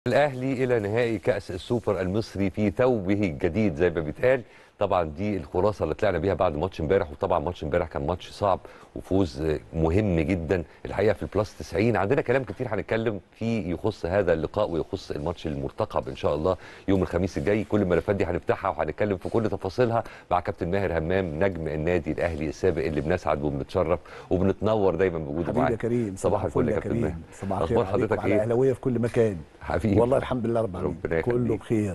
الاهلي الى نهائي كاس السوبر المصري في ثوبه الجديد زي ما بيتقال طبعا دي الخلاصه اللي طلعنا بيها بعد ماتش امبارح وطبعا ماتش امبارح كان ماتش صعب وفوز مهم جدا الحقيقه في البلس 90 عندنا كلام كتير هنتكلم فيه يخص هذا اللقاء ويخص الماتش المرتقب ان شاء الله يوم الخميس الجاي كل الملفات دي هنفتحها وهنتكلم في كل تفاصيلها مع كابتن ماهر همام نجم النادي الاهلي السابق اللي بنسعد وبنتشرف وبنتنور دايما بوجوده حبيبي معانا يا كريم صباح الفل يا كابتن ماهر صباح الخير اخبار حضرتك على ايه اهلاويه في كل مكان حبيبي والله الحمد لله رب العالمين ربنا يخليك. كله بخير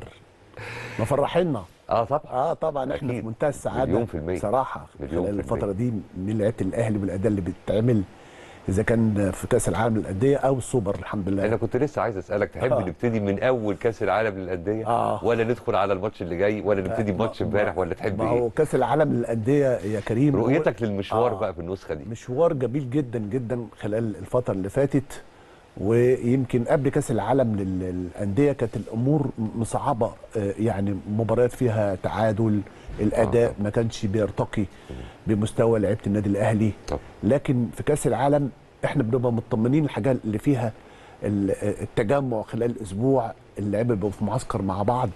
مفرحنا اه طبعا اه طبعا احنا أكيد. في منتهى السعاده مليون في المية. صراحه مليون في خلال الفتره المية. دي من لعيبه الاهلي والاداء اللي بتتعمل اذا كان في كاس العالم للانديه او السوبر الحمد لله انا كنت لسه عايز اسالك تحب آه. نبتدي من اول كاس العالم للانديه آه. ولا ندخل على الماتش اللي جاي ولا نبتدي بماتش ما- امبارح ولا تحب ما هو ايه كاس العالم للانديه يا كريم رؤيتك للمشوار آه. بقى في النسخه دي مشوار جميل جدا جدا خلال الفترة اللي فاتت ويمكن قبل كأس العالم لل- للأندية كانت الأمور مصعبة آه، يعني مباريات فيها تعادل الأداء ما كانش بيرتقي بمستوى لعيبة النادي الأهلي طب. لكن في كأس العالم احنا بنبقى مطمنين الحاجة اللي فيها ال- التجمع خلال الأسبوع اللعيبة بيبقوا في معسكر مع بعض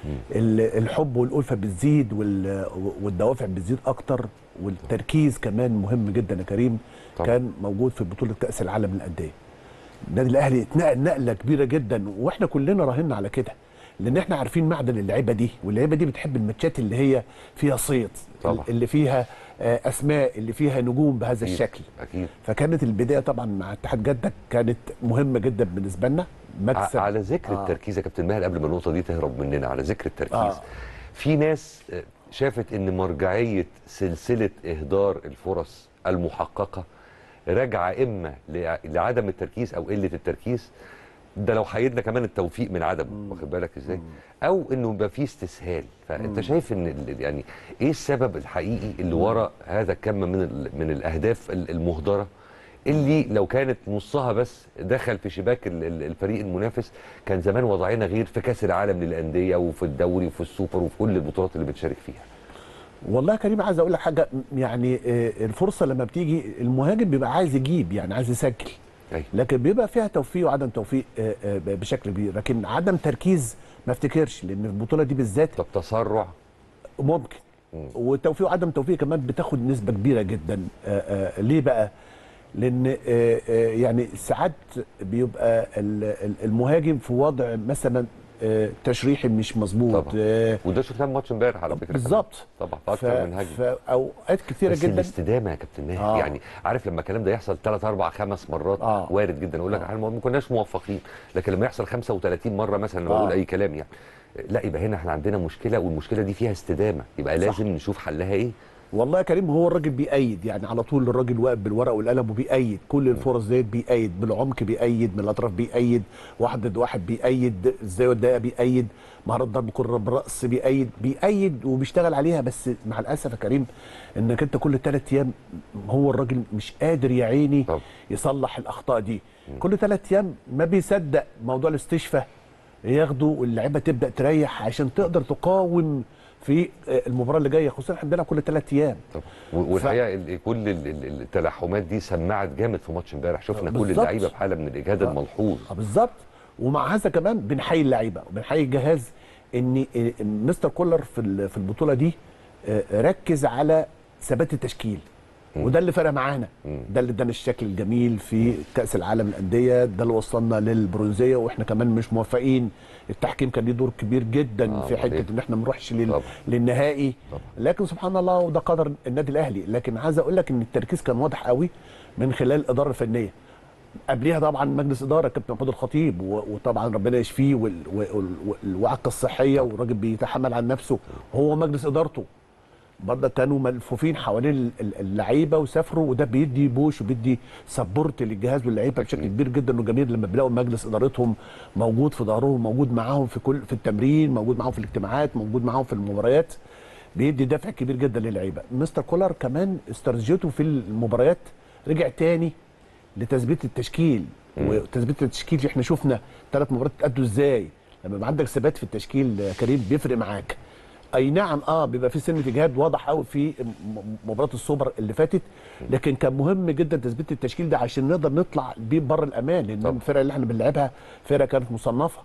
ال- الحب والألفة بتزيد وال- والدوافع بتزيد أكتر والتركيز كمان مهم جدا يا كريم طبعا. كان موجود في بطولة كأس العالم للأندية النادي الأهلي اتنقل نقلة كبيرة جدا وإحنا كلنا راهنا على كده لأن إحنا عارفين معدن اللعيبة دي واللعيبة دي بتحب الماتشات اللي هي فيها صيت طبعا. اللي فيها آه، أسماء اللي فيها نجوم بهذا أكيد. الشكل اكيد فكانت البداية طبعا مع اتحاد جدة كانت مهمة جدا بالنسبة لنا مكسب ع- على ذكر آه. التركيز يا كابتن ماهر قبل ما النقطه دي تهرب مننا على ذكر التركيز آه. في ناس آه، شافت ان مرجعيه سلسله اهدار الفرص المحققه راجعه اما لع- لعدم التركيز او قله التركيز ده لو حيدنا كمان التوفيق من عدمه واخد بالك ازاي او انه يبقى فيه استسهال فانت شايف ان ال- يعني ايه السبب الحقيقي اللي ورا هذا الكم من ال- من الاهداف ال- المهدره اللي لو كانت نصها بس دخل في شباك ال- ال- الفريق المنافس كان زمان وضعنا غير في كاس العالم للانديه وفي الدوري وفي السوبر وفي كل البطولات اللي بنشارك فيها والله يا كريم عايز اقول لك حاجه يعني آه، الفرصه لما بتيجي المهاجم بيبقى عايز يجيب يعني عايز يسجل أيوة. لكن بيبقى فيها توفيق وعدم توفيق آه، آه، بشكل كبير لكن عدم تركيز ما افتكرش لان البطوله دي بالذات طب تسرع ممكن والتوفيق وعدم توفيق كمان بتاخد نسبه كبيره جدا آه، آه، ليه بقى لان آه، آه، يعني ساعات بيبقى ال- ال- المهاجم في وضع مثلا آه، تشريحي مش مظبوط طبعا. آه، وده شفناه في ماتش امبارح على فكره كمان. بالظبط طبعا في اكتر من هجمه في اوقات كثيره بس جدا الاستدامه يا كابتن ماهر آه. يعني عارف لما الكلام ده يحصل 3 4 5 مرات آه. وارد جدا اقول لك آه. احنا ما كناش موفقين لكن لما يحصل 35 مره مثلا لما آه. اقول اي كلام يعني لا يبقى هنا احنا عندنا مشكله والمشكله دي فيها استدامه يبقى صح. لازم نشوف حلها ايه والله يا كريم هو الراجل بيأيد يعني على طول الراجل واقف بالورقه والقلم وبيأيد كل الفرص ديت بيأيد بالعمق بيأيد من الاطراف بيأيد واحد ضد واحد بيأيد الزاويه الضيقه بيأيد مهارات ضرب كره بالراس بيأيد بيأيد وبيشتغل عليها بس مع الاسف يا كريم انك انت كل ثلاث ايام هو الراجل مش قادر يا عيني طب. يصلح الاخطاء دي كل ثلاث ايام ما بيصدق موضوع الاستشفاء ياخده واللعيبه تبدا تريح عشان تقدر تقاوم في المباراه اللي جايه خصوصا احنا بنلعب كل ثلاث ايام طب و- والحقيقه ال- كل ال- ال- التلاحمات دي سمعت جامد في ماتش امبارح شفنا كل بالظبط. اللعيبه في حاله من الاجهاد آه. الملحوظ اه بالظبط ومع هذا كمان بنحيي اللعيبه وبنحيي الجهاز ان إن مستر كولر في ال- في البطوله دي آه، ركز على ثبات التشكيل وده اللي فرق معانا ده اللي ادانا الشكل الجميل في كاس العالم للانديه ده اللي وصلنا للبرونزيه واحنا كمان مش موفقين التحكيم كان ليه دور كبير جدا آه، في بعدين. حته ان احنا ما نروحش لل... طبعا. للنهائي طبعا. لكن سبحان الله وده قدر النادي الاهلي لكن عايز اقول لك ان التركيز كان واضح قوي من خلال الاداره الفنيه قبليها طبعا مجلس اداره كابتن محمود الخطيب و- وطبعا ربنا يشفيه وال- وال- والوعكه الصحيه والراجل بيتحمل عن نفسه هو مجلس ادارته برضه كانوا ملفوفين حوالين ال- ال- اللعيبه وسافروا وده بيدي بوش وبيدي سبورت للجهاز واللعيبه بشكل كبير جدا وجميل لما بيلاقوا مجلس ادارتهم موجود في ظهرهم موجود معاهم في كل في التمرين موجود معاهم في الاجتماعات موجود معاهم في المباريات بيدي دافع كبير جدا للعيبه مستر كولر كمان استراتيجيته في المباريات رجع تاني لتثبيت التشكيل وتثبيت التشكيل احنا شفنا ثلاث مباريات ادوا ازاي لما يبقى عندك ثبات في التشكيل يا كريم بيفرق معاك اي نعم اه بيبقى في سنه اجهاد واضح قوي في م- مباراه السوبر اللي فاتت لكن كان مهم جدا تثبيت التشكيل ده عشان نقدر نطلع بيه بره الامان لان طبعا. الفرقه اللي احنا بنلعبها فرقه كانت مصنفه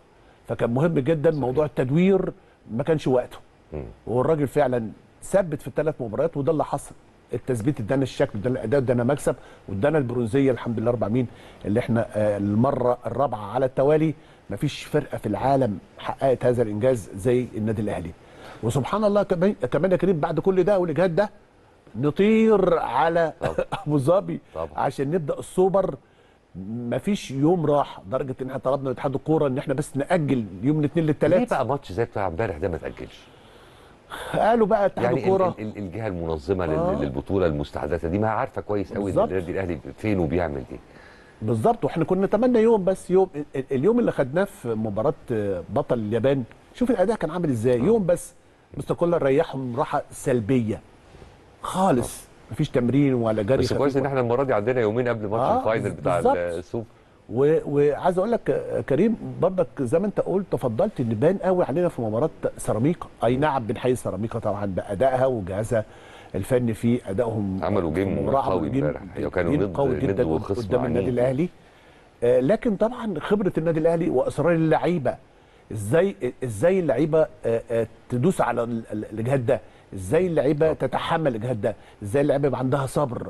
فكان مهم جدا موضوع التدوير ما كانش وقته مم. والراجل فعلا ثبت في الثلاث مباريات وده اللي حصل التثبيت ادانا الشكل ادانا الاداء ادانا مكسب وادانا البرونزيه الحمد لله رب العالمين اللي احنا آه، المره الرابعه على التوالي مفيش فرقه في العالم حققت هذا الانجاز زي النادي الاهلي وسبحان الله كمان كمان يا كريم بعد كل ده والاجهاد ده نطير على ابو ظبي طبعا. عشان نبدا السوبر مفيش يوم راح لدرجه ان احنا طلبنا من اتحاد الكوره ان احنا بس ناجل يوم الاثنين ليه للثلاث بقى ماتش زي بتاع امبارح ده ما تاجلش؟ قالوا بقى اتحاد يعني ال- الكوره ال- ال- الجهه المنظمه لل- آه. للبطوله المستحدثه دي ما عارفه كويس قوي ان بالظبط. النادي الاهلي فين وبيعمل ايه بالظبط واحنا كنا نتمنى يوم بس يوم ال- اليوم اللي خدناه في مباراه بطل اليابان شوف الاداء كان عامل ازاي يوم بس مستر كولر ريحهم راحه سلبيه خالص مفيش تمرين ولا جري بس كويس خفيف ان احنا المره دي عندنا يومين قبل ماتش آه، الفاينل بتاع بالظبط. السوبر و- وعايز اقول لك آه، كريم برضك زي ما انت قلت تفضلت ان بان قوي علينا في مباراه سيراميكا اي نعم بنحيي سيراميكا طبعا بادائها وجهازها الفني في ادائهم عملوا في جيم المباراة، قوي عملوا جيم- امبارح. يعني كانوا جيم ضد- قوي ضد جدا وخصم قدام النادي عنيف. الاهلي آه، لكن طبعا خبره النادي الاهلي واصرار اللعيبه ازاي ازاي اللعيبه آه، آه، تدوس على ال- ال- الاجهاد ده ازاي اللعيبه تتحمل الاجهاد ده ازاي اللعيبه يبقى عندها صبر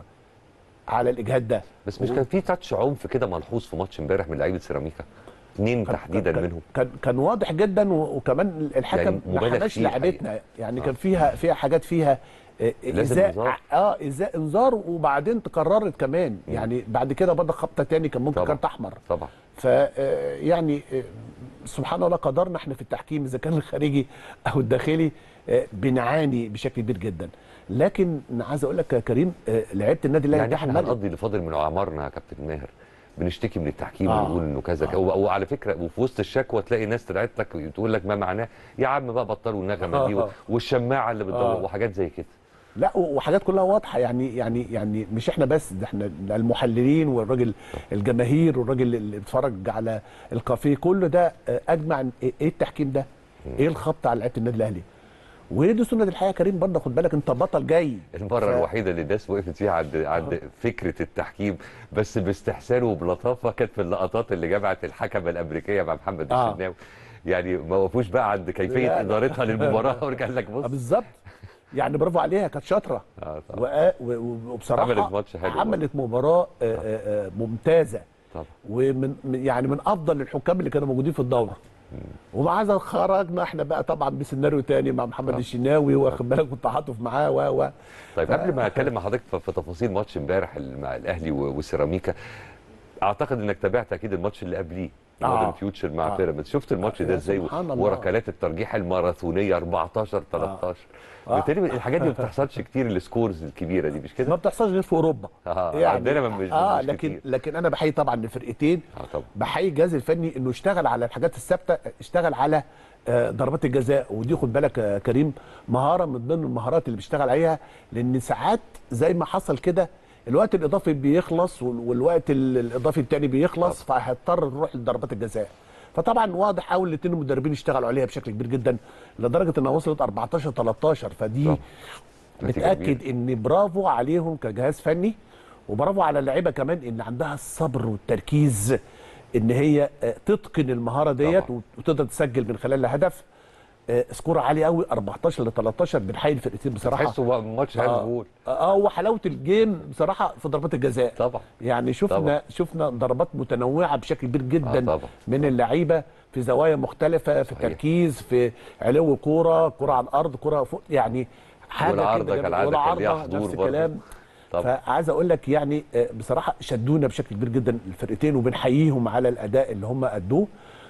على الاجهاد ده بس مش كان في تاتش عنف كده ملحوظ في ماتش امبارح من لعيبه سيراميكا اثنين كان- تحديدا كان- منهم كان كان واضح جدا و- وكمان الحكم يعني ما مبالغ حماش فيه لعبتنا يعني آه. كان فيها فيها حاجات فيها آه، لازم إزاء- إنذار. اه ازاء انذار وبعدين تكررت كمان يعني بعد كده برضه خبطه تاني كان ممكن طبعا. كارت احمر طبعا ف آه، يعني آه، سبحان الله قدرنا احنا في التحكيم اذا كان الخارجي او الداخلي آه، بنعاني بشكل كبير جدا لكن أنا عايز اقول لك يا كريم آه، لعيبه النادي الاهلي يعني تحمل- احنا هنقضي اللي فاضل من اعمارنا يا كابتن ماهر بنشتكي من التحكيم آه. ونقول انه كذا آه. آه. وعلى فكره وفي وسط الشكوى تلاقي ناس طلعت لك تقول لك ما معناه يا عم بقى بطلوا النغمه دي آه. والشماعه اللي بتدور آه. وحاجات زي كده لا و- وحاجات كلها واضحه يعني يعني يعني مش احنا بس ده احنا المحللين والراجل الجماهير والراجل اللي بيتفرج على الكافيه كل ده آه، اجمع إن ايه إيه التحكيم ده؟ ايه الخبط على لعيبه النادي الاهلي؟ ودي سنه الحياه يا كريم برضه خد بالك انت بطل جاي المره ف- الوحيده اللي الناس وقفت فيها عند عند فكره التحكيم بس باستحسان وبلطافه كانت في اللقطات اللي جمعت الحكمه الامريكيه مع محمد آه. الشناوي يعني ما وقفوش بقى عند كيفيه لا، لا. ادارتها للمباراه ورجع لك آه، بص بالظبط يعني برافو عليها كانت شاطره آه طبعا. وآ- و- و- وبصراحه عملت ماتش حلو عملت مباراه آه، آه، آه، ممتازه طبعا ومن من- يعني من افضل الحكام اللي كانوا موجودين في الدوره ومع ذلك خرجنا احنا بقى طبعا بسيناريو تاني مع محمد آه. الشناوي واخد بالك والتعاطف معاه و و طيب قبل ما اتكلم مع حضرتك في في تفاصيل ماتش امبارح ال- مع الاهلي و- وسيراميكا اعتقد انك تابعت اكيد الماتش اللي قبليه آه. مودرن فيوتشر مع آه. بيراميدز شفت الماتش آه، ده يا ازاي سبحان الله. وركلات الترجيح الماراثونيه 14 13 آه. بالتالي الحاجات دي ما بتحصلش كتير السكورز الكبيره دي مش ما كده؟ بتحصلش غير في اوروبا آه، عندنا ما مش- اه مش لكن كتير. لكن انا بحيي طبعا الفرقتين اه طبعا بحيي الجهاز الفني انه اشتغل على الحاجات الثابته اشتغل على آه، ضربات الجزاء ودي خد بالك يا كريم مهاره من ضمن المهارات اللي بيشتغل عليها لان ساعات زي ما حصل كده الوقت الاضافي بيخلص وال- والوقت ال- الاضافي الثاني بيخلص فهيضطر نروح لضربات الجزاء فطبعا واضح قوي الاثنين المدربين اشتغلوا عليها بشكل كبير جدا لدرجه انها وصلت 14 13 فدي طبعا. نتيجة بتاكد كبيرة. ان برافو عليهم كجهاز فني وبرافو على اللعيبه كمان ان عندها الصبر والتركيز ان هي آه، تتقن المهاره ديت طبعا. وتقدر تسجل من خلالها هدف آه، سكور عالي قوي 14 ل 13 بنحيي الفرقتين بصراحه تحسه بقى ماتش هاند اه بول اه وحلاوه الجيم بصراحه في ضربات الجزاء طبعا يعني شفنا طبعا. شفنا ضربات متنوعه بشكل كبير جدا آه طبعا. من اللعيبه في زوايا مختلفه في صحيح. تركيز في علو كوره كوره على الارض كوره فوق يعني حاجه والعارضة كده كالعادة جميلة. كان ليها والعارضة حضور نفس برضه. الكلام طبعا فعايز اقول لك يعني آه، بصراحه شدونا بشكل كبير جدا الفرقتين وبنحييهم على الاداء اللي هم ادوه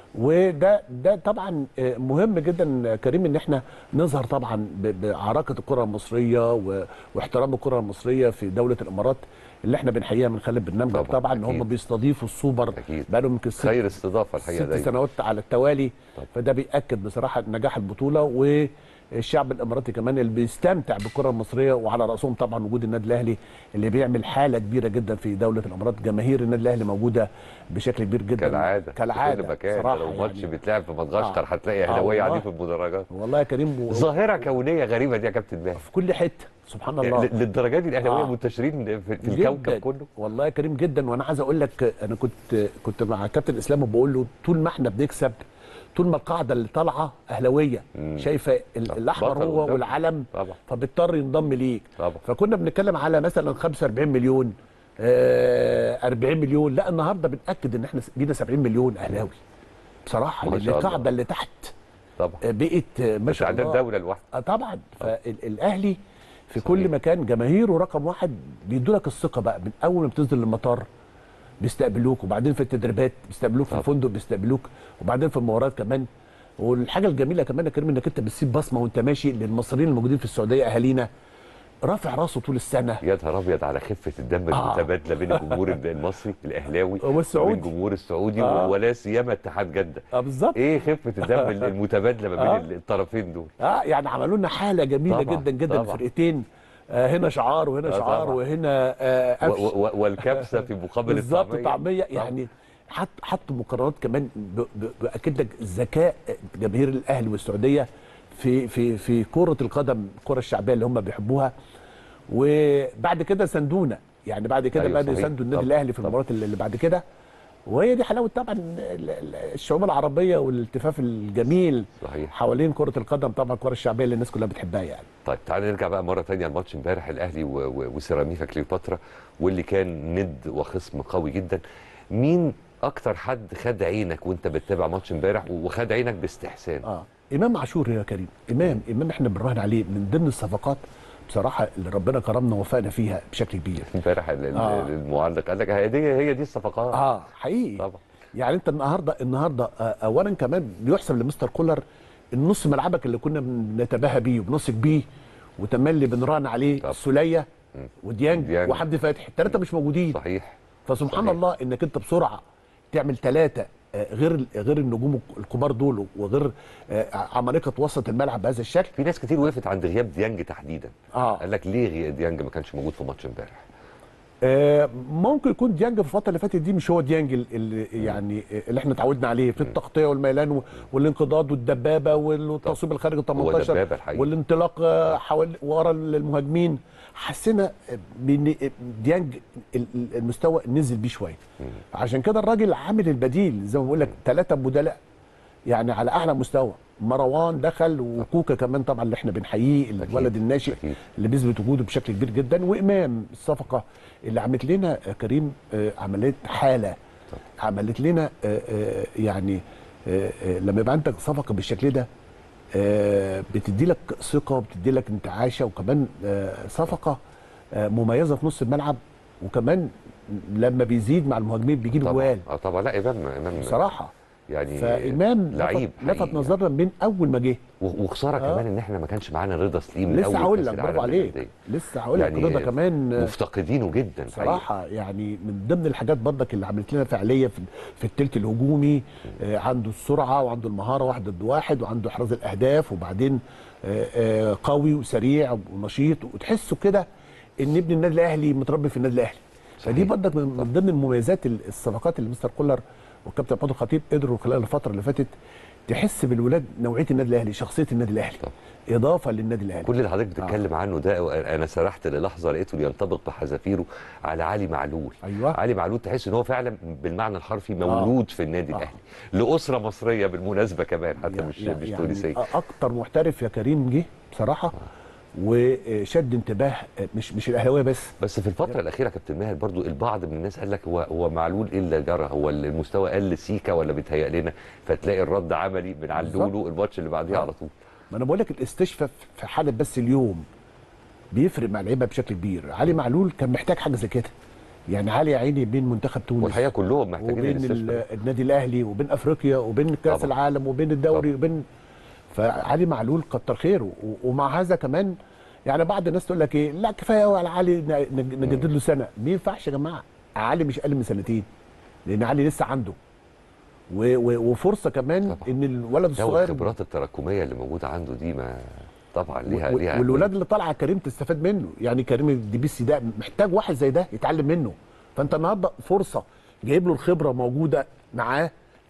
وده ده طبعا آه، مهم جدا آه، كريم ان احنا نظهر طبعا ب- بعراقه الكره المصريه و- واحترام الكره المصريه في دوله الامارات اللي احنا بنحييها من خلال البرنامج ده طبعاً، طبعا ان هم أكيد. بيستضيفوا السوبر أكيد. بقالهم يمكن ست خير استضافه الحقيقه ست دايما سنوات على التوالي طبعا. فده بيأكد بصراحة نجاح البطولة والشعب الإماراتي كمان اللي بيستمتع بالكرة المصرية وعلى رأسهم طبعا وجود النادي الأهلي اللي بيعمل حالة كبيرة جدا في دولة الإمارات جماهير النادي الأهلي موجودة بشكل كبير جدا كالعاده كالعادة في كل مكان صراحة لو ماتش يعني. بيتلعب في مدغشقر آه. هتلاقي آه اهلاويه والله. قاعدين في المدرجات والله يا كريم و... ظاهره كونيه غريبه دي يا كابتن ماهر في كل حتة سبحان الله ل- للدرجه دي الاهلاويه آه. منتشرين في, في جداً. الكوكب كله والله يا كريم جدا وانا عايز اقول لك انا كنت كنت مع كابتن اسلام وبقول له طول ما احنا بنكسب طول ما القاعده اللي طالعه اهلاويه مم. شايفه ال- طب الاحمر بطل هو قدام. والعلم طبعا فبيضطر ينضم ليك طبعا فكنا بنتكلم على مثلا 45 مليون آه 40 مليون لا النهارده بناكد ان احنا بينا 70 مليون اهلاوي بصراحه ما لان شاء الله. القاعده اللي تحت طبعا آه، بقت آه، ما مش شاء عندنا الله دوله لوحدها آه طبعا فالاهلي في صحيح. كل مكان جماهيره رقم واحد بيدوا لك الثقه بقى من اول ما بتنزل المطار بيستقبلوك وبعدين في التدريبات بيستقبلوك في طبعا. الفندق بيستقبلوك وبعدين في المباريات كمان والحاجه الجميله كمان يا كريم انك انت بتسيب بصمه وانت ماشي للمصريين الموجودين في السعوديه اهالينا رافع راسه طول السنه يا نهار ابيض على خفه الدم آه. المتبادله بين الجمهور المصري الاهلاوي والسعودي. وبين الجمهور السعودي آه. ولا سيما اتحاد جده اه بالظبط ايه خفه الدم المتبادله ما آه. بين الطرفين دول اه يعني عملوا لنا حاله جميله طبعاً، جدا جدا طبعاً. الفرقتين آه هنا شعار وهنا آه، شعار طبعاً. وهنا آه و- قفش. و- والكبسه في مقابل بالظبط الطعميه طعميه يعني حط حطوا مقررات كمان ب- ب- باكد لك ذكاء جماهير الاهلي والسعوديه في في في كره القدم الكره الشعبيه اللي هم بيحبوها وبعد كده سندونا يعني بعد كده أيوة بقى صحيح. يساندوا النادي طبعاً، الاهلي في طبعاً. المباريات اللي اللي بعد كده وهي دي حلاوه طبعا ال- ال- الشعوب العربيه والالتفاف الجميل صحيح حوالين كره القدم طبعا الكره الشعبيه اللي الناس كلها بتحبها يعني طيب تعالى نرجع بقى مره ثانيه الماتش امبارح الاهلي و- و- وسيراميكا كليوباترا واللي كان ند وخصم قوي جدا مين اكتر حد خد عينك وانت بتتابع ماتش امبارح وخد عينك باستحسان اه امام عاشور يا كريم امام امام احنا بنراهن عليه من ضمن الصفقات بصراحه اللي ربنا كرمنا ووفقنا فيها بشكل كبير امبارح ال- ال- آه. المعلق قال لك هي دي هي دي الصفقات اه حقيقي طبعا يعني انت النهارده النهارده آه، اولا كمان بيحسب لمستر كولر النص ملعبك اللي كنا بنتباهى بيه وبنثق بيه وتملي بنراهن عليه طب. السوليه مم. وديانج ديانج. وحمدي فتحي الثلاثه مش موجودين صحيح فسبحان صحيح. الله انك انت بسرعه تعمل ثلاثه غير غير النجوم الكبار دول وغير آه، عمالقه وسط الملعب بهذا الشكل في ناس كتير وقفت عند غياب ديانج تحديدا اه قال لك ليه غي- ديانج ما كانش موجود في ماتش امبارح آه، ممكن يكون ديانج في الفتره اللي فاتت دي مش هو ديانج ال- اللي يعني اللي احنا اتعودنا عليه في التغطيه والميلان و- والانقضاض والدبابه والتصويب الخارج ال هو 18 دبابة الحقيقة. والانطلاق آه، حوالي ورا المهاجمين حسينا بان ديانج ال- ال- المستوى نزل بيه شويه عشان كده الراجل عامل البديل زي ما بقول لك ثلاثه بدلاء يعني على اعلى مستوى مروان دخل وكوكا كمان طبعا اللي احنا بنحييه الولد الناشئ أكيد. اللي بيثبت وجوده بشكل كبير جدا وامام الصفقه اللي عملت لنا آه، كريم آه، عملت حاله عملت لنا آه، آه، يعني آه، آه، لما يبقى عندك صفقه بالشكل ده آه، بتدي لك ثقه وبتدي لك انتعاشه وكمان آه، صفقه آه، مميزه في نص الملعب وكمان لما بيزيد مع المهاجمين بيجيب طبعا جوال اه طبعا لا امام امام بصراحه يعني فامام لعيب لفت, لفت حقيقي. نظرنا من اول ما جه و- وخساره آه. كمان ان احنا ما كانش معانا رضا سليم من لسه أول هقول كأس لك العالم برافو عليك للأندية. لسه هقول لك يعني رضا كمان آه، مفتقدينه جدا حقيقي. صراحة يعني من ضمن الحاجات برضك اللي عملت لنا فعالية في, في التلت الهجومي آه عنده السرعة وعنده المهارة واحد ضد واحد وعنده إحراز الأهداف وبعدين آه آه قوي وسريع ونشيط وتحسه كده إن ابن النادي الأهلي متربي في النادي الأهلي فدي صحيح. برضك من من ضمن المميزات ال- الصفقات اللي مستر كولر والكابتن محمود الخطيب قدروا خلال الفترة اللي فاتت تحس بالولاد نوعية النادي الأهلي شخصية النادي الأهلي طبعا. إضافة للنادي الأهلي كل اللي حضرتك بتتكلم عنه ده انا سرحت للحظه لقيته بينطبق بحذافيره على علي معلول أيوة. علي معلول تحس ان هو فعلا بالمعنى الحرفي مولود في النادي آه. الاهلي لاسره مصريه بالمناسبه كمان حتى مش يعني مش يعني تونسيه اكتر محترف يا كريم جه بصراحه وشد انتباه مش مش الاهلاويه بس بس في الفتره الاخيره كابتن ماهر برضو البعض من الناس قال لك هو هو معلول ايه اللي جرى هو المستوى قل سيكا ولا بيتهيأ لنا فتلاقي الرد عملي من علولو الماتش اللي بعديه آه. على طول ما انا بقول لك الاستشفاء في حاله بس اليوم بيفرق مع اللعيبه بشكل كبير علي معلول كان محتاج حاجه زي كده يعني علي يا عيني بين منتخب تونس والحقيقه كلهم محتاجين وبين الاستشفاء ال- النادي الاهلي وبين افريقيا وبين كاس طبعا. العالم وبين الدوري طبعا. وبين فعلي معلول كتر خيره و- ومع هذا كمان يعني بعض الناس تقول لك ايه لا كفايه قوي على علي ن- نج- نجدد له سنه ما ينفعش يا جماعه علي مش اقل من سنتين لان علي لسه عنده و و وفرصه كمان طبعا. ان الولد لا الصغير والخبرات التراكميه اللي موجوده عنده دي ما طبعا ليها و- ليها والولاد اللي طالعه كريم تستفاد منه يعني كريم الدبيسي ده محتاج واحد زي ده يتعلم منه فانت النهارده فرصه جايب له الخبره موجوده معاه في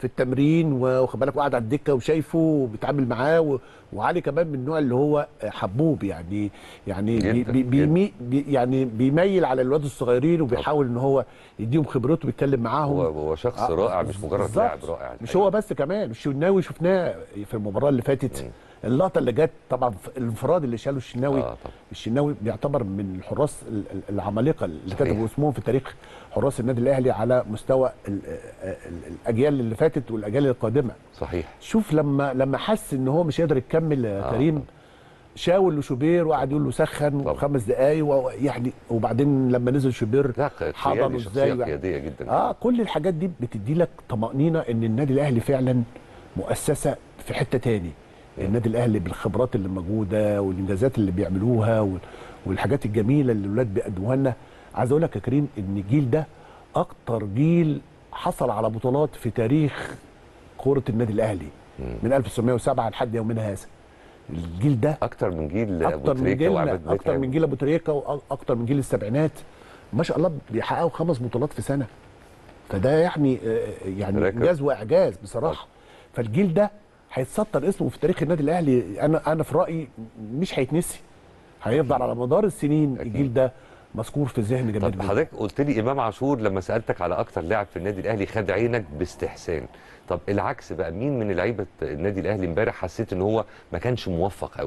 في التمرين واخد بالك وقاعد على الدكه وشايفه وبيتعامل معاه و... وعلي كمان من النوع اللي هو حبوب يعني يعني بي جداً، بي بيمي بي يعني بيميل على الولاد الصغيرين وبيحاول ان هو يديهم خبرته ويتكلم معاهم هو هو شخص آه، رائع مش مجرد بالظبط. لاعب رائع مش هو بس كمان الشناوي شفناه في المباراه اللي فاتت اللقطه اللي جت طبعا في الانفراد اللي شاله الشناوي آه، طبعا. الشناوي بيعتبر من الحراس ال- ال- العمالقه اللي صحيح. كتبوا اسمهم في تاريخ حراس النادي الاهلي على مستوى ال- ال- الاجيال اللي فاتت والاجيال القادمه صحيح شوف لما لما حس ان هو مش قادر يكمل يا آه. كريم شاول لشوبير وقعد يقول له سخن طبعا. خمس دقايق ويعني وبعدين لما نزل شوبير لا حضنه قيادي ازاي شخصيه يعني. قياديه جدا اه كل الحاجات دي بتدي لك طمأنينة ان النادي الاهلي فعلا مؤسسة في حتة تاني النادي الاهلي بالخبرات اللي موجودة والانجازات اللي بيعملوها وال- والحاجات الجميلة اللي الولاد بيقدموها لنا عايز اقول لك يا كريم ان الجيل ده اكتر جيل حصل على بطولات في تاريخ كرة النادي الاهلي من 1907 لحد يومنا هذا الجيل ده اكتر من جيل ابو اكتر من تريكه جيل وعماد اكتر متعب. من جيل ابو تريكه واكتر من جيل السبعينات ما شاء الله بيحققوا خمس بطولات في سنه فده يعني آه، يعني ريكورد. انجاز واعجاز بصراحه فالجيل ده هيتسطر اسمه في تاريخ النادي الاهلي انا انا في رايي مش هيتنسي هيفضل على مدار السنين أكيد. الجيل ده مذكور في ذهن جماهير طب النادي. حضرتك قلت لي امام عاشور لما سالتك على اكتر لاعب في النادي الاهلي خد عينك باستحسان طب العكس بقى مين من لعيبه النادي الاهلي امبارح حسيت ان هو ما كانش موفق قوي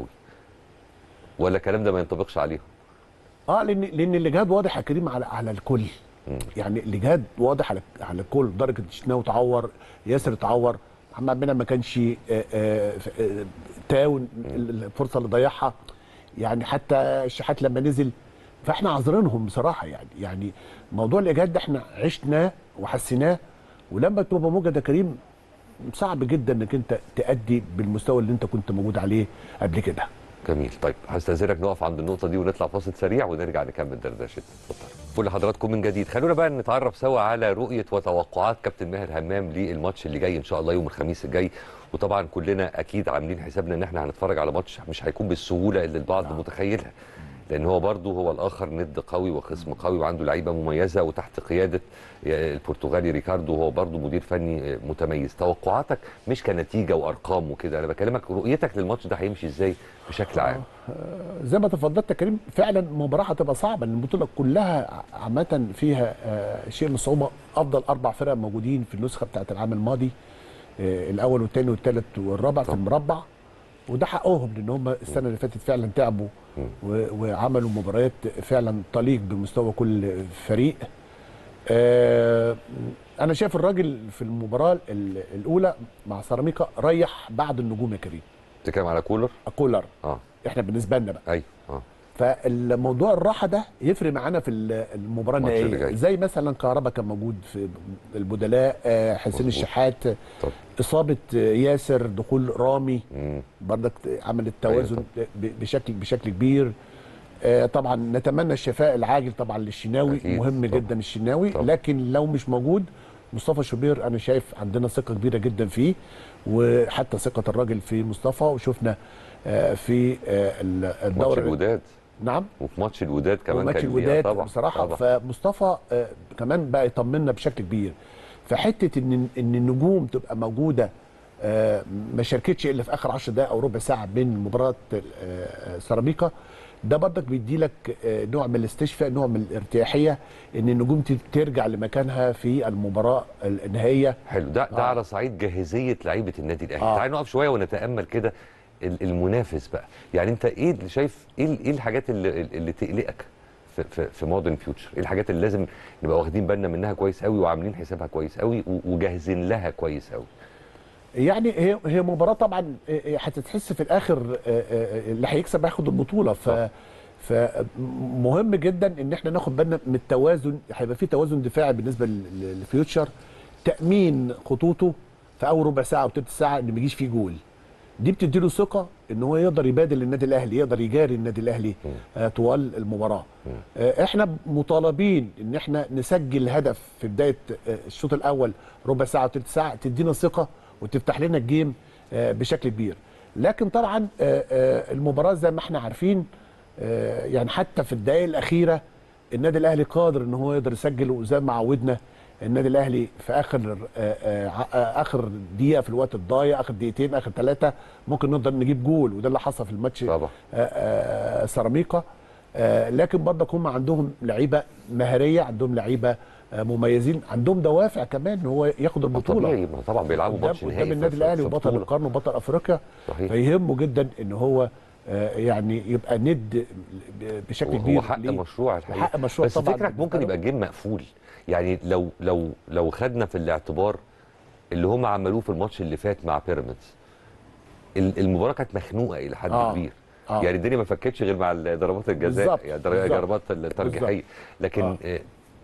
ولا الكلام ده ما ينطبقش عليهم اه لان لان الاجهاد واضح يا كريم على على الكل يعني الاجهاد واضح على على الكل درجه الشناوي تعور ياسر تعور محمد منعم ما كانش آه، آه، آه، تاون الفرصه اللي ضيعها يعني حتى الشحات لما نزل فاحنا عذرينهم بصراحه يعني يعني موضوع الاجهاد ده احنا عشناه وحسيناه ولما تبقى موجود يا كريم صعب جدا انك انت تأدي بالمستوى اللي انت كنت موجود عليه قبل كده جميل طيب هستاذنك نقف عند النقطه دي ونطلع فاصل سريع ونرجع نكمل دردشه اتفضل كل حضراتكم من جديد خلونا بقى نتعرف سوا على رؤيه وتوقعات كابتن ماهر همام للماتش اللي جاي ان شاء الله يوم الخميس الجاي وطبعا كلنا اكيد عاملين حسابنا ان احنا هنتفرج على ماتش مش هيكون بالسهوله اللي البعض متخيلها لان هو برضه هو الاخر ند قوي وخصم قوي وعنده لعيبه مميزه وتحت قياده البرتغالي ريكاردو هو برضه مدير فني متميز توقعاتك مش كنتيجه وارقام وكده انا بكلمك رؤيتك للماتش ده هيمشي ازاي بشكل عام زي ما تفضلت يا كريم فعلا مباراه هتبقى صعبه لان البطوله كلها عامه فيها آه، شيء من الصعوبه افضل اربع فرق موجودين في النسخه بتاعت العام الماضي آه، الاول والثاني والثالث والرابع في طبعا. المربع وده حقهم لان هم السنه اللي فاتت فعلا تعبوا و- وعملوا مباريات فعلا تليق بمستوى كل فريق آه، انا شايف الراجل في المباراه ال- الاولى مع سيراميكا ريح بعض النجوم يا كريم بتتكلم على كولر كولر اه احنا بالنسبه لنا بقى ايوه اه فالموضوع الراحه ده يفرق معانا في ال- المباراه الماتش اللي النهائيه جاي. زي مثلا كهربا كان موجود في البدلاء آه، حسين مظبوط. الشحات طب اصابه آه، ياسر دخول رامي مم. برضك عملت توازن ب- بشكل بشكل كبير آه، طبعا نتمنى الشفاء العاجل طبعا للشناوي أكيد، مهم طبعا. جدا الشناوي طبعا. لكن لو مش موجود مصطفى شوبير انا شايف عندنا ثقه كبيره جدا فيه وحتى ثقه الراجل في مصطفى وشفنا آه، في آه، ال- ماتش الدوري الوداد نعم وفي ماتش الوداد كمان وماتش كان ليها الوداد طبعا بصراحه طبعا. فمصطفى آه، كمان بقى يطمنا بشكل كبير فحته ان ان النجوم تبقى موجوده آه، ما شاركتش الا في اخر 10 دقائق او ربع ساعه من مباراه آه، سيراميكا ده برضك بيدي لك آه، نوع من الاستشفاء نوع من الارتياحيه ان النجوم ت- ترجع لمكانها في المباراه النهائيه حلو ده ده آه. على صعيد جاهزيه لعيبه النادي الاهلي آه. تعال نقف شويه ونتامل كده ال- المنافس بقى يعني انت ايه اللي شايف ايه ال- ايه الحاجات اللي, اللي تقلقك في في, في مودرن فيوتشر ايه الحاجات اللي لازم نبقى واخدين بالنا منها كويس قوي وعاملين حسابها كويس قوي و- وجاهزين لها كويس قوي يعني هي هي مباراه طبعا آه، آه، هتتحس في الاخر آه، آه، اللي هيكسب هياخد البطوله ف طبعا. فمهم جدا ان احنا ناخد بالنا من التوازن هيبقى في توازن دفاعي بالنسبه لل- للفيوتشر تامين خطوطه في اول ربع ساعه او تلت ساعه ان ما يجيش فيه جول دي بتدي له ثقه ان هو يقدر يبادل النادي الاهلي يقدر يجاري النادي الاهلي آه، طوال المباراه آه، احنا مطالبين ان احنا نسجل هدف في بدايه آه، الشوط الاول ربع ساعه وثلث ساعه تدينا ثقه وتفتح لنا الجيم آه، بشكل كبير لكن طبعا آه، آه، المباراه زي ما احنا عارفين آه، يعني حتى في الدقائق الاخيره النادي الاهلي قادر ان هو يقدر يسجل وزي ما عودنا النادي الاهلي في اخر آه، آه، آه، اخر دقيقه في الوقت الضايع اخر دقيقتين اخر ثلاثه ممكن نقدر نجيب جول وده اللي حصل في الماتش طبعا آه، آه، سيراميكا آه، لكن برضك هم عندهم لعيبه مهاريه عندهم لعيبه آه، مميزين عندهم دوافع كمان ان هو ياخد البطوله طبيعي ما طبعا بيلعبوا قدام ماتش نهائي قدام في- النادي في- الاهلي في وبطل بطولة. القرن وبطل افريقيا صحيح فيهمه جدا ان هو آه، يعني يبقى ند بشكل هو- كبير هو حق ليه؟ مشروع الحقيقه حق مشروع بس طبعا فكرك ممكن يبقى الجيم مقفول يعني لو لو لو خدنا في الاعتبار اللي هم عملوه في الماتش اللي فات مع بيراميدز ال- المباراه كانت مخنوقه الى حد آه. كبير آه. يعني الدنيا ما فكتش غير مع ضربات الجزاء بالظبط، يعني در- بالظبط. ضربات الترجيحيه لكن آه. آه.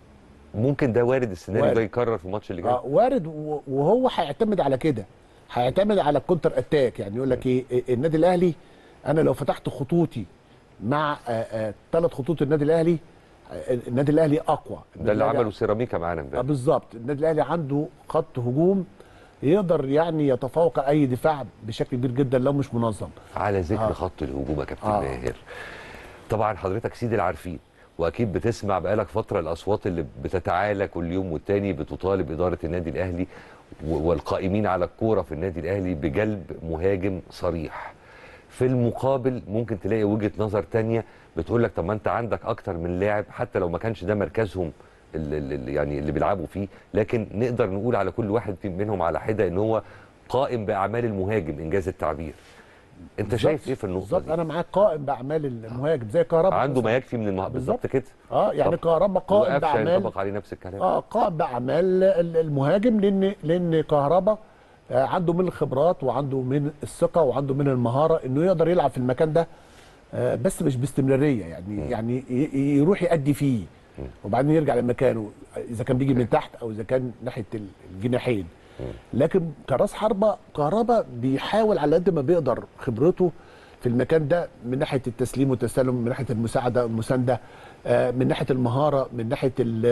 ممكن ده وارد السيناريو وارد. ده يكرر في الماتش اللي جاي آه وارد و- وهو هيعتمد على كده هيعتمد على الكونتر اتاك يعني يقول لك ايه إيه، النادي الاهلي انا لو فتحت خطوطي مع ثلاث خطوط النادي الاهلي آه، النادي الاهلي اقوى ده اللي النادي عمله سيراميكا معانا آه، امبارح بالظبط النادي الاهلي عنده خط هجوم يقدر يعني يتفوق اي دفاع بشكل كبير جدا لو مش منظم على ذكر آه. خط الهجوم يا كابتن آه. ماهر طبعا حضرتك سيد العارفين واكيد بتسمع بقالك فتره الاصوات اللي بتتعالى كل يوم والتاني بتطالب اداره النادي الاهلي و- والقائمين على الكوره في النادي الاهلي بجلب مهاجم صريح في المقابل ممكن تلاقي وجهه نظر تانية بتقول لك طب ما انت عندك اكتر من لاعب حتى لو ما كانش ده مركزهم اللي اللي يعني اللي بيلعبوا فيه لكن نقدر نقول على كل واحد في- منهم على حده ان هو قائم باعمال المهاجم انجاز التعبير انت بالظبط. شايف ايه في النقطه بالظبط دي انا معاك قائم باعمال المهاجم زي كهرباء عنده مثلاً. ما يكفي من المه... بالظبط كده اه يعني طب. كهرباء قائم وقفشه باعمال ينطبق عليه نفس الكلام اه قائم باعمال ال- المهاجم لان لان كهربا آه، عنده من الخبرات وعنده من الثقه وعنده من المهاره انه يقدر يلعب في المكان ده آه، بس مش باستمراريه يعني يعني ي- ي- يروح يأدي فيه وبعدين يرجع لمكانه اذا كان بيجي من تحت او اذا كان ناحيه ال- الجناحين لكن كراس حربه كهربا بيحاول على قد ما بيقدر خبرته في المكان ده من ناحيه التسليم والتسلم من ناحيه المساعده والمسانده آه، من ناحيه المهاره من ناحيه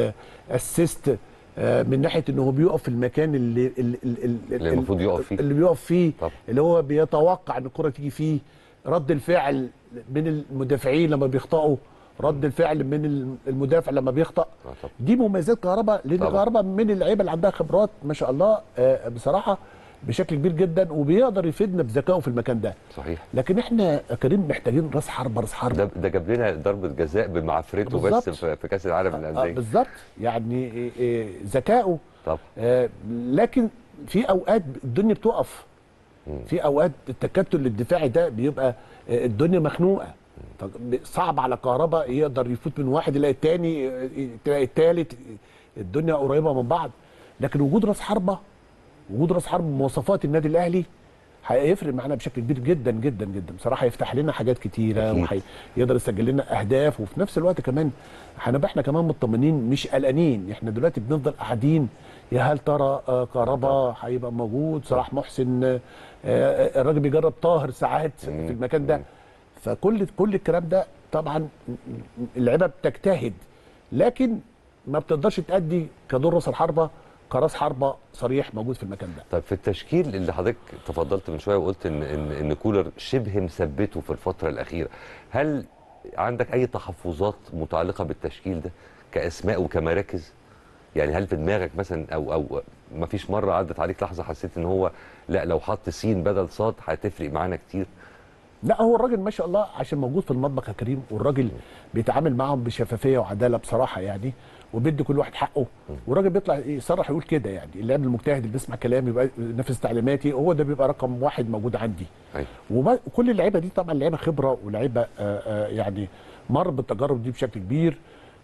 الاسيست من ناحيه ان هو بيقف في المكان اللي اللي, اللي المفروض يقف فيه. اللي بيقف فيه طبعا. اللي هو بيتوقع ان الكره تيجي فيه رد الفعل من المدافعين لما بيخطئوا رد الفعل من المدافع لما بيخطأ آه طبعا. دي مميزات كهرباء لان طبعا. كهرباء من اللعيبه اللي عندها خبرات ما شاء الله آه، بصراحه بشكل كبير جدا وبيقدر يفيدنا بذكائه في المكان ده صحيح لكن احنا يا كريم محتاجين راس حربه راس حربه ده ده جاب لنا ضربه جزاء بمعافرته بس بالظبط. في, في كاس العالم آه، للانديه بالظبط يعني إيه، إيه، ذكائه طبعا آه، لكن في اوقات الدنيا بتقف في اوقات التكتل الدفاعي ده بيبقى آه، الدنيا مخنوقه طب صعب على كهرباء يقدر يفوت من واحد يلاقي الثاني تلاقي الثالث الدنيا قريبه من بعض لكن وجود راس حربه وجود راس حربه بمواصفات النادي الاهلي هيفرق معانا بشكل كبير جدا جدا جدا بصراحه يفتح لنا حاجات كتيره أكيد. ويقدر يسجل لنا اهداف وفي نفس الوقت كمان هنبقى احنا كمان مطمنين مش قلقانين احنا دلوقتي بنفضل قاعدين يا هل ترى آه، كهربا هيبقى موجود صلاح محسن آه، آه، الراجل بيجرب طاهر ساعات في مم. المكان ده مم. فكل كل الكلام ده طبعا اللعيبه بتجتهد لكن ما بتقدرش تأدي كدور راس الحربه كراس حربه صريح موجود في المكان ده طيب في التشكيل اللي حضرتك تفضلت من شويه وقلت ان ان ان كولر شبه مثبته في الفتره الاخيره هل عندك اي تحفظات متعلقه بالتشكيل ده كاسماء وكمراكز يعني هل في دماغك مثلا او او ما فيش مره عدت عليك لحظه حسيت ان هو لا لو حط سين بدل صاد هتفرق معانا كتير لا هو الراجل ما شاء الله عشان موجود في المطبخ يا كريم والراجل بيتعامل معاهم بشفافيه وعداله بصراحه يعني وبيدي كل واحد حقه والراجل بيطلع يصرح يقول كده يعني اللاعب المجتهد اللي بيسمع كلامي يبقى ينفذ تعليماتي هو ده بيبقى رقم واحد موجود عندي أيوة. وما- وكل اللعيبه دي طبعا لعيبه خبره ولعيبه آه، آه، يعني مر بالتجارب دي بشكل كبير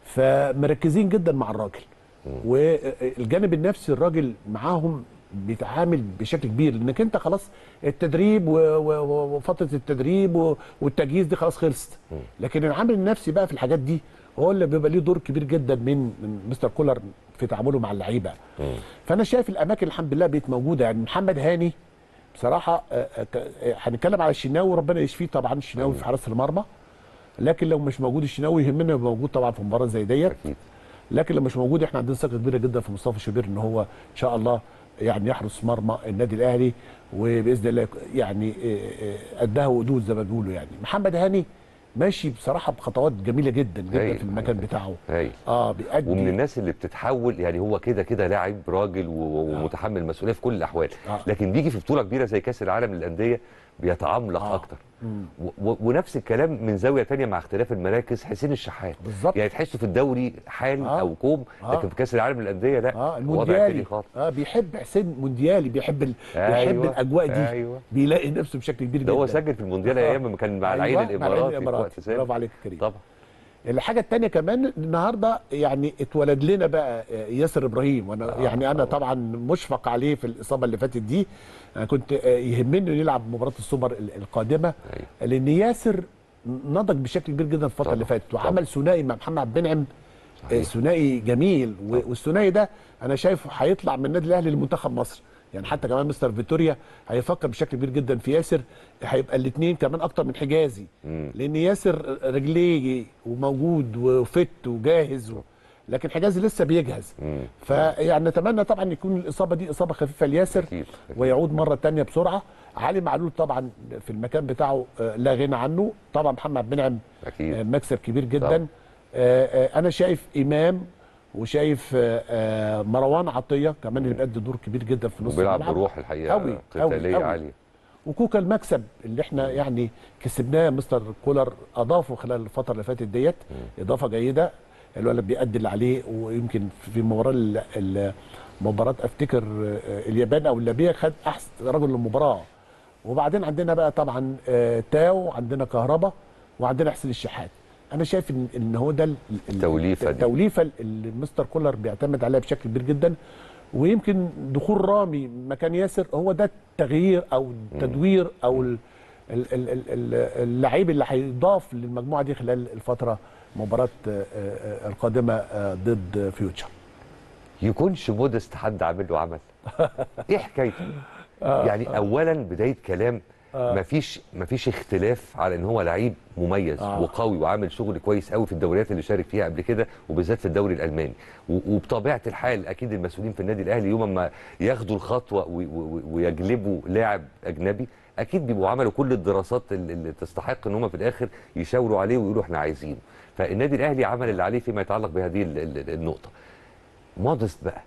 فمركزين جدا مع الراجل والجانب النفسي الراجل معاهم بيتعامل بشكل كبير لانك انت خلاص التدريب و- و- و- وفتره التدريب و- والتجهيز دي خلاص خلصت لكن العامل النفسي بقى في الحاجات دي هو اللي بيبقى ليه دور كبير جدا من من مستر كولر في تعامله مع اللعيبه فانا شايف الاماكن الحمد لله بقت موجوده يعني محمد هاني بصراحه آه، آه، ك- آه، هنتكلم على الشناوي وربنا يشفيه طبعا الشناوي في حراسه المرمى لكن لو مش موجود الشناوي يهمنا يبقى موجود طبعا في مباراه زي ديت اكيد لكن لو مش موجود احنا عندنا ثقه كبيره جدا في مصطفى شوبير ان هو ان شاء الله يعني يحرس مرمى النادي الاهلي وباذن الله يك- يعني آه، آه، قدها وقدود زي ما بيقولوا يعني محمد هاني ماشي بصراحه بخطوات جميله جدا جدا هايل. في المكان بتاعه هايل اه بيأدي ومن الناس اللي بتتحول يعني هو كده كده لاعب راجل و- و- ومتحمل مسؤوليه في كل الاحوال آه. لكن بيجي في بطوله كبيره زي كاس العالم للانديه بيتعمق آه. اكتر مم. و- و- ونفس الكلام من زاويه تانية مع اختلاف المراكز حسين الشحات بالظبط يعني تحسه في الدوري حال آه. او كوم آه. لكن في كاس العالم للانديه لا اه وضع المونديالي تاني خالص اه بيحب حسين مونديالي بيحب ال... بيحب أيوة. الاجواء دي ايوه بيلاقي نفسه بشكل كبير ده جدا هو سجل في المونديال آه. ايام ما كان مع العين أيوة، مع العين الاماراتي في وقت الاماراتي سابق برافو عليك يا كريم طبعا الحاجه الثانيه كمان النهارده يعني اتولد لنا بقى ياسر ابراهيم وانا آه، يعني انا طبعا. طبعا مشفق عليه في الاصابه اللي فاتت دي انا كنت آه، يهمني انه يلعب مباراه السوبر ال- القادمه أيوة. لان ياسر نضج بشكل كبير جدا الفتره طبعا، اللي فاتت طبعا. وعمل ثنائي مع محمد عبد المنعم آه، صحيح. ثنائي جميل و- طبعا. والثنائي ده انا شايفه هيطلع من النادي الاهلي لمنتخب مصر يعني حتى كمان مستر فيتوريا هيفكر بشكل كبير جدا في ياسر هيبقى الاثنين كمان اكتر من حجازي مم. لان ياسر رجليه وموجود وفت وجاهز و... لكن حجازي لسه بيجهز مم. فيعني نتمنى طبعا يكون الاصابه دي اصابه خفيفه لياسر أكيد، أكيد. ويعود مره تانية بسرعه علي معلول طبعا في المكان بتاعه آه، لا غنى عنه طبعا محمد عبد المنعم آه، اكيد مكسب كبير جدا طبعا. آه، آه، انا شايف امام وشايف آه، آه، مروان عطيه كمان اللي بيأدي دور كبير جدا في نص وبيلعب الملعب بروح الحقيقه أوي، أوي، قتاليه أوي. عاليه وكوكا المكسب اللي احنا يعني كسبناه مستر كولر اضافه خلال الفتره اللي فاتت ديت اضافه جيده الولد بيأدي اللي عليه ويمكن في مباراه ال- ال- مباراه افتكر آه، اليابان او الليبيه خد احسن رجل المباراه وبعدين عندنا بقى طبعا آه، تاو عندنا كهربا وعندنا حسين الشحات انا شايف ان ان هو ده ال- ال- التوليفة دي. التوليفه اللي مستر كولر بيعتمد عليها بشكل كبير جدا ويمكن دخول رامي مكان ياسر هو ده التغيير او التدوير او ال- ال- ال- ال- ال- اللعيب اللي هيضاف للمجموعه دي خلال الفتره مباراه آه، آه، القادمه آه، ضد فيوتشر يكونش مودست حد عامل له عمل ايه حكايته يعني اولا بدايه كلام مفيش مفيش اختلاف على ان هو لعيب مميز آه. وقوي وعامل شغل كويس قوي في الدوريات اللي شارك فيها قبل كده وبالذات في الدوري الالماني و- وبطبيعه الحال اكيد المسؤولين في النادي الاهلي يوم ما ياخدوا الخطوه وي- وي- ويجلبوا لاعب اجنبي اكيد بيبقوا عملوا كل الدراسات اللي اللي تستحق ان هم في الاخر يشاوروا عليه ويقولوا احنا عايزينه فالنادي الاهلي عمل اللي عليه فيما يتعلق بهذه ال- ال- النقطه مودست بقى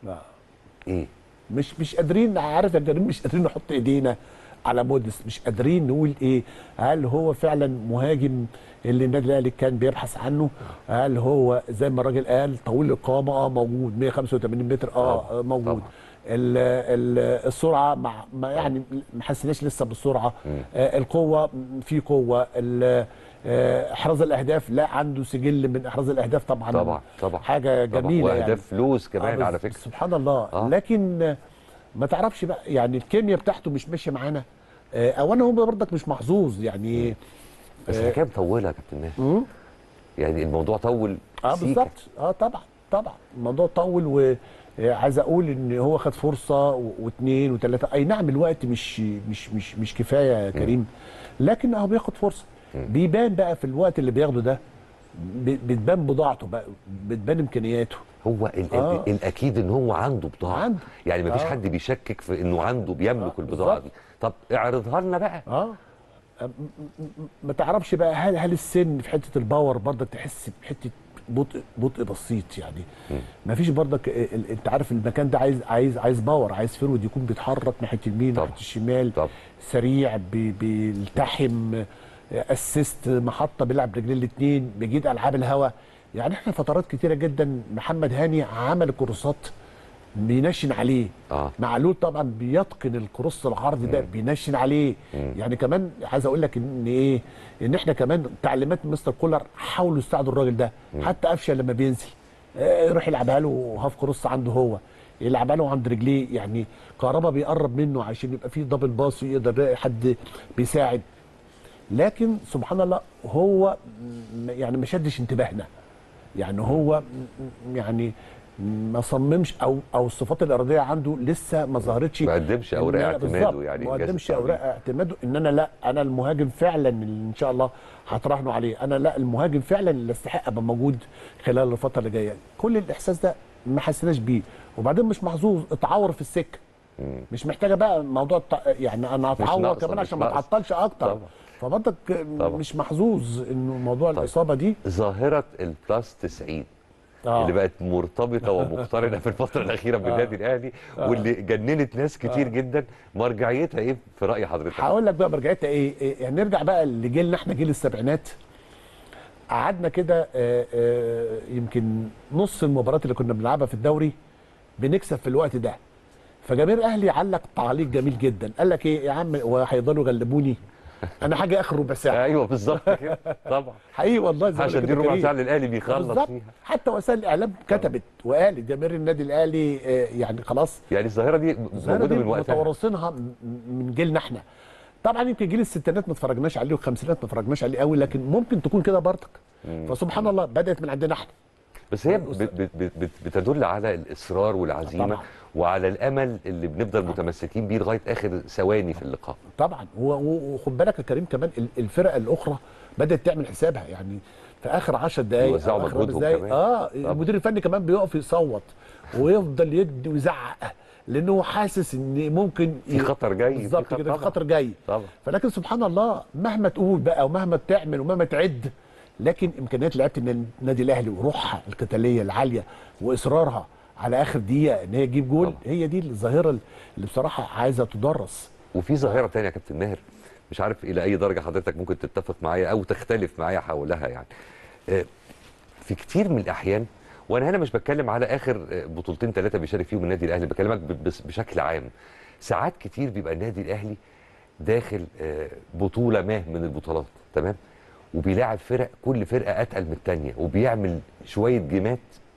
ايه مش مش قادرين عارف يا كريم مش قادرين نحط ايدينا على مودس مش قادرين نقول ايه هل هو فعلا مهاجم اللي النادي الاهلي كان بيبحث عنه هل هو زي ما الراجل قال طويل القامه اه موجود 185 متر اه طبعاً، آه، موجود طبعاً. ال ال السرعه مع ما يعني ما حسيناش لسه بالسرعه آه القوه في قوه ال- آه، احراز الاهداف لا عنده سجل من احراز الاهداف طبعا طبعا طبعا حاجه طبعاً. جميله يعني واهداف فلوس كمان آه على بس- فكره سبحان الله آه. آه. لكن آه، ما تعرفش بقى يعني الكيمياء بتاعته مش ماشيه معانا آه، اولا هو برضك مش محظوظ يعني بس آه. الحكايه مطوله يا كابتن ماهر مم. يعني الموضوع طول اه سيكا. بالظبط اه طبعا طبعا الموضوع طول وعايز اقول ان هو خد فرصه و- واثنين وثلاثه اي نعم الوقت مش مش مش مش كفايه يا كريم لكن هو بياخد فرصه بيبان بقى في الوقت اللي بياخده ده ب- بتبان بضاعته بقى بتبان امكانياته هو ال آه. ال الاكيد ان هو عنده بضاعه عنده. يعني مفيش آه. حد بيشكك في انه عنده بيملك آه، البضاعه بالظبط. دي طب اعرضها لنا بقى اه م- م- م- ما تعرفش بقى هل هل السن في حته الباور برضك تحس بحته بطء بطء بسيط يعني ما فيش برضك ال- ال- انت عارف المكان ده عايز عايز عايز باور عايز فرود يكون بيتحرك ناحيه اليمين طبعا. ناحيه الشمال طبعا. سريع بي- بيلتحم اسيست محطه بيلعب رجلين الاثنين بيجيد العاب الهوا يعني احنا فترات كتيره جدا محمد هاني عمل كورسات بينشن عليه اه معلول طبعا بيتقن الكروس العرضي ده بينشن عليه يعني كمان عايز اقول لك ان ايه ان احنا كمان تعليمات مستر كولر حاولوا يساعدوا الراجل ده حتى قفشه لما بينزل آه، يروح يلعبها له هاف كروس عنده هو يلعبها له عند رجليه يعني كهربا بيقرب منه عشان يبقى فيه دبل باص ويقدر يلاقي حد بيساعد لكن سبحان الله هو م- يعني ما شدش انتباهنا يعني هو م- يعني ما صممش او او الصفات الارضيه عنده لسه ما ظهرتش ما قدمش اوراق إن أنا- اعتماده بالظبط، يعني ما إنجاز قدمش التعبير. اوراق اعتماده ان انا لا انا المهاجم فعلا اللي ان شاء الله هتراهنوا عليه انا لا المهاجم فعلا اللي استحق ابقى موجود خلال الفتره اللي جايه كل الاحساس ده ما حسيناش بيه وبعدين مش محظوظ اتعور في السكه مم. مش محتاجه بقى موضوع الت- يعني انا اتعور ناقصة، كمان مش عشان ما ناقصة. اتعطلش اكتر طبعا. فبرضك طبعا. مش محظوظ انه موضوع الاصابه دي ظاهره البلاس 90 آه. اللي بقت مرتبطه ومقترنه في الفتره الاخيره بالنادي الاهلي واللي جننت ناس كتير جدا مرجعيتها ايه في راي حضرتك؟ هقول لك بقى مرجعيتها ايه إيه، يعني نرجع بقى لجيلنا احنا جيل السبعينات قعدنا كده آه، آه، يمكن نص المباريات اللي كنا بنلعبها في الدوري بنكسب في الوقت ده فجماهير الاهلي علق تعليق جميل جدا قال لك ايه يا عم وهيفضلوا يغلبوني انا حاجه اخر ربع ساعه ايوه بالظبط كده طبعا حقيقي والله زي ما عشان كده دي ربع كريم. ساعه اللي الاهلي بيخلص بالظبط فيها حتى وسائل الاعلام كتبت وقالت جماهير النادي الاهلي آه، يعني خلاص يعني الظاهره دي الظاهرة موجوده دي من وقتها متوارثينها م- من جيلنا احنا طبعا يمكن جيل الستينات ما اتفرجناش عليه والخمسينات ما اتفرجناش عليه قوي لكن ممكن تكون كده برضك فسبحان الله بدات من عندنا احنا بس هي ب- ب- ب- ب- بتدل على الاصرار والعزيمه طبعا. وعلى الامل اللي بنفضل متمسكين بيه لغايه اخر ثواني في اللقاء طبعا و- و- وخد بالك يا كريم كمان ال- الفرق الاخرى بدات تعمل حسابها يعني في اخر 10 دقائق يوزعوا أو آخر مجهودهم خمس دقايق، كمان. اه طبعا. المدير الفني كمان بيقف يصوت ويفضل يدي ويزعق لانه هو حاسس ان ممكن في خطر جاي، في بالظبط خطر كده في طبعا. خطر جاي طبعا فلكن سبحان الله مهما تقول بقى ومهما تعمل ومهما تعد لكن امكانيات لعيبه النادي الاهلي وروحها القتاليه العاليه واصرارها على اخر دقيقه ان هي تجيب جول طبعا. هي دي الظاهره اللي بصراحه عايزه تدرس وفي ظاهره تانية يا كابتن ماهر مش عارف الى اي درجه حضرتك ممكن تتفق معايا او تختلف معايا حولها يعني آه، في كتير من الاحيان وانا هنا مش بتكلم على اخر آه، بطولتين ثلاثه بيشارك فيهم النادي الاهلي بكلمك ب- بس- بشكل عام ساعات كتير بيبقى النادي الاهلي داخل آه، بطوله ما من البطولات تمام وبيلاعب فرق كل فرقه اتقل من الثانيه وبيعمل شويه جيمات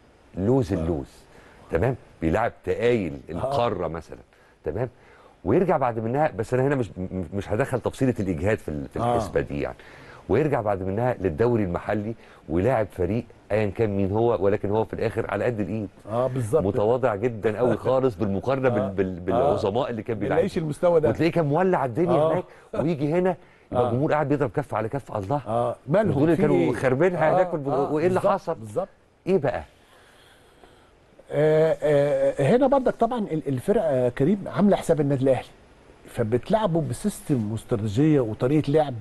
لوز اللوز تمام بيلاعب تقايل القاره مثلا تمام ويرجع بعد منها بس انا هنا مش م- مش هدخل تفصيله الاجهاد في ال- في آه. الحسبه دي يعني ويرجع بعد منها للدوري المحلي ويلاعب فريق ايا كان مين هو ولكن هو في الاخر على قد الايد اه بالظبط متواضع جدا قوي خالص بالمقارنه بال آه. بال بالعظماء اللي كان ما بيلعب نلاقيش المستوى ده وتلاقيه كان مولع الدنيا آه. هناك ويجي هنا يبقى آه. الجمهور قاعد بيضرب كف على كف الله اه مالهم دول اللي في كانوا إيه؟ خاربينها هناك والب- وإيه اللي بالظبط، حصل؟ بالظبط ايه بقى آه آه هنا برضك طبعا ال- الفرقه آه، كريم عامله حساب النادي الاهلي فبتلعبوا بسيستم واستراتيجيه وطريقه لعب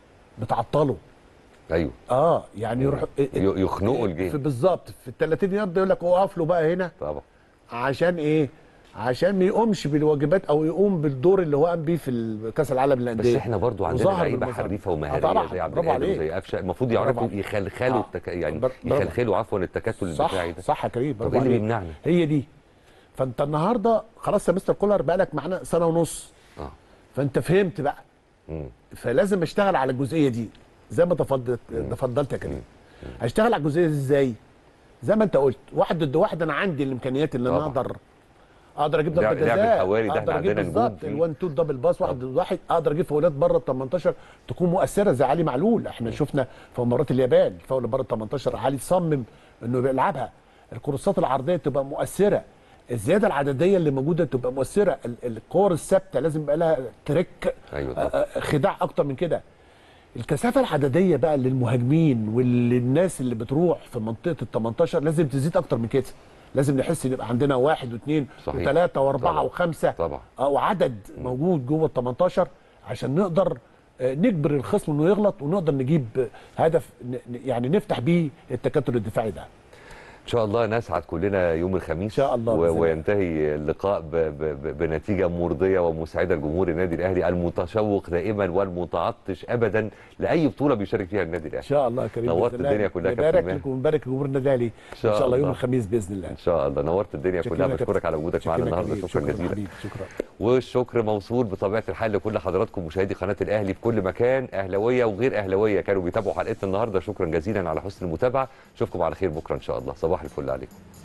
بتعطله ايوه اه يعني يروح ي- يخنقوا الجيم. في بالظبط في ال 30 يارد يقول لك اقف له بقى هنا طبعا عشان ايه؟ عشان ما يقومش بالواجبات او يقوم بالدور اللي هو قام بيه في ال- كاس العالم بس للانديه احنا برضو عندنا وظهر لعيبه بالمظاهر. حريفه آه ومهاريه طبعا زي عبد برافو القادر عليك وزي قفشه المفروض برافو يعرفوا عليك. يخلخلوا آه. التك... يعني بر- برافو. يخلخلوا عفوا التكتل صح الدفاعي ده صح يا كريم طب برافو ايه اللي عليك. بيمنعنا؟ هي دي فانت النهارده خلاص يا مستر كولر بقالك معانا سنه ونص اه فانت فهمت بقى مم. فلازم اشتغل على الجزئيه دي زي ما تفضلت تفضلت يا كريم هشتغل على الجزئيه دي ازاي زي ما انت قلت واحد ضد واحد انا عندي الامكانيات اللي انا طبعا. اقدر اقدر اجيب ضربه لعب- لعب جزاء الحوالي ده احنا اقدر اجيب عندنا نجوم بالظبط فيه. الوان تو دبل باس واحد ضد واحد اقدر اجيب فاولات بره ال 18 تكون مؤثره زي علي معلول احنا شفنا في مباراه اليابان فاول بره ال 18 علي صمم انه بيلعبها الكورسات العرضيه تبقى مؤثره الزياده العدديه اللي موجوده تبقى مؤثره ال- الكور الثابته لازم يبقى لها تريك ايوه آه، طبعا آه، خداع اكتر من كده الكثافه العدديه بقى للمهاجمين وللناس اللي بتروح في منطقه ال 18 لازم تزيد اكتر من كده لازم نحس ان يبقى عندنا واحد واثنين صحيح. وثلاثه واربعه طبعا. وخمسه طبعا او عدد موجود جوه ال 18 عشان نقدر آه، نجبر الخصم انه يغلط ونقدر نجيب آه، هدف ن- ن- يعني نفتح بيه التكتل الدفاعي ده ان شاء الله نسعد كلنا يوم الخميس إن شاء الله و... بإذن الله. وينتهي اللقاء ب... ب... ب... بنتيجه مرضيه ومسعده لجمهور النادي الاهلي المتشوق دائما والمتعطش ابدا لاي بطوله بيشارك فيها النادي ان الاهلي شاء الله يا كريم نورت بإذن الله. الدنيا كلها يا كابتن نبارك ماهر. لك ونبارك لجمهور النادي الاهلي ان شاء شاء الله يوم الله. الخميس باذن الله ان شاء الله نورت الدنيا شكراً كلها يا بشكرك كابتن. على وجودك معنا شكراً يا النهارده كريم. شكرا جزيلا حبيبي، شكرا والشكر موصول بطبيعه الحال لكل حضراتكم مشاهدي قناه الاهلي في كل مكان اهلاويه وغير اهلاويه كانوا بيتابعوا حلقتنا النهارده شكرا جزيلا على حسن المتابعه اشوفكم على خير بكره ان شاء الله صباح الفل عليكم